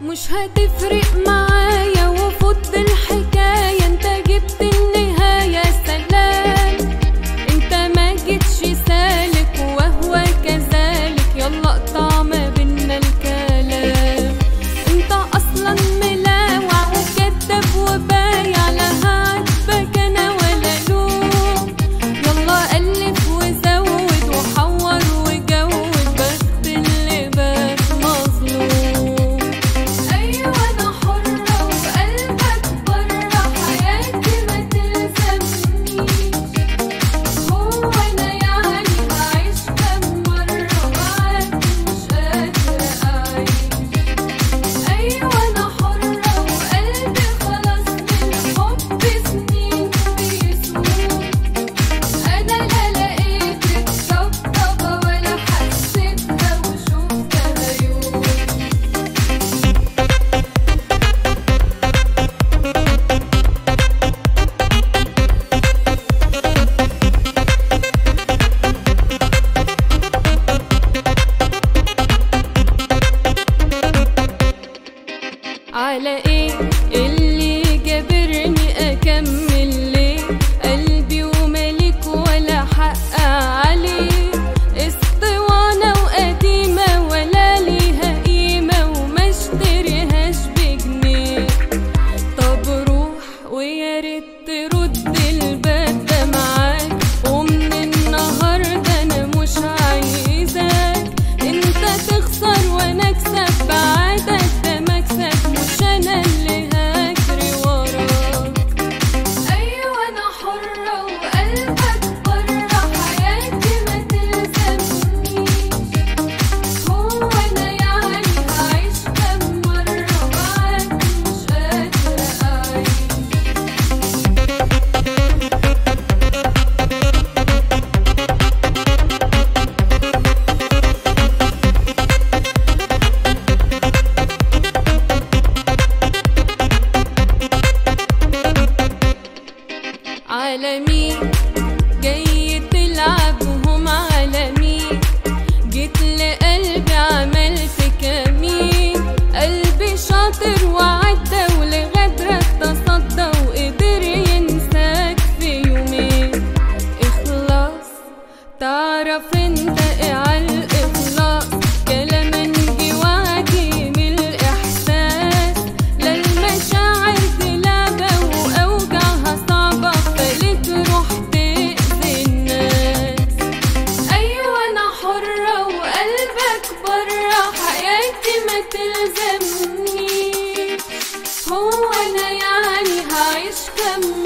مش هتفرق معايا وفض الحكاية انت جبت النهاية سلام انت ما جيتش سالك وهو كذلك يلا اقطع ما بينا الكلام انت اصلا ملاوع وكذاب وبايع لا هعاتبك انا ولا لوم يلا الف وزود وحور وجود بخت اللي بات مظلوم ايوه انا حرة وقلبك برا حياتي ما تلزمنيش هو انا يعني هعيش كم مرة معاك مش قادرة اعيش ايوه انا حرة وقلبي خلاص من الحب سنين بيسموم انا لا لقيتك طبطبة ولا حسيتها وشوفتها يوم على ايه اللي جابرني اكمل ليه قلبي وملك ولا حق عليه اسطوانة وقديمة ولا ليها قيمة وما اشتريهاش بجنيه طب روح ويا ريت ترد الباب ده معاك ومن النهارده انا مش عايزاك انت تخسر وانا اكسب بعدك ده مكسب مش انا اللي هجري وراك ايوه انا حرة وقلبك برا حياتي ما تلزمنيش هو انا يعني هعيش كم مرة معاك مش قادرة اعيش على مين جاي تلعب وهم على مين جيت لقلبي عملت كمين قلبي شاطر وعدى ولغدرك تصدى وقدر ينساك في يومين اخلاص تعرف انت ايه عالإخلاص كلام انجي وعدي من الإحساس لا المشاعر دي لعبة وأوجعها صعبة فليه تروح تأذي الناس أيوة أنا حرة وقلبك برا حياتي ما تلزمنيش هو أنا يعني هعيش كم